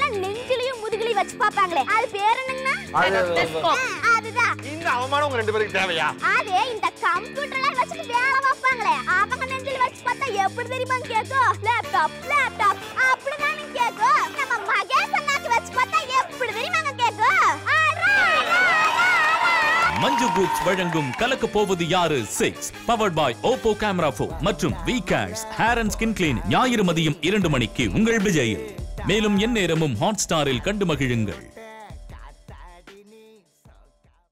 நெஞ்சிலையும் முதுகுலையும் வச்சு பாப்பாங்களே அது பேர் என்னங்கண்ணா அது- ஆ, அதுதான் இந்த அவமானம் உங்க ரெண்டு பேருக்கு தேவையா அது இந்த கம்ப்யூட்டர்ல வச்சுட்டு வேலை பார்ப்பாங்களே அவங்க நெஞ்சில வச்சு பார்த்தா எப்படி தெரியுமா கேக்கும் லேப்டாப் லேப்டாப் அப்படிதான் கேக்கும் நம்ம மகேஷ் அண்ணாக்கு வச்சு பார்த்தா எப்படி தெரியுமாங்க கேக்கும் ஆட்ரா, ஆட்ரா, ஆட்ரா, ஆட்ரா. மஞ்சு குரூப்ஸ் வழங்கும் கலக்க போவது யாரு six powered by Oppo camera phone மற்றும் V cares hair and skin clean ஞாயிறு மதியம் இரண்டு மணிக்கு உங்கள் விஜயில் மேலும் எந்நேரமும் ஹாட் ஸ்டாரில் கண்டு மகிழுங்கள்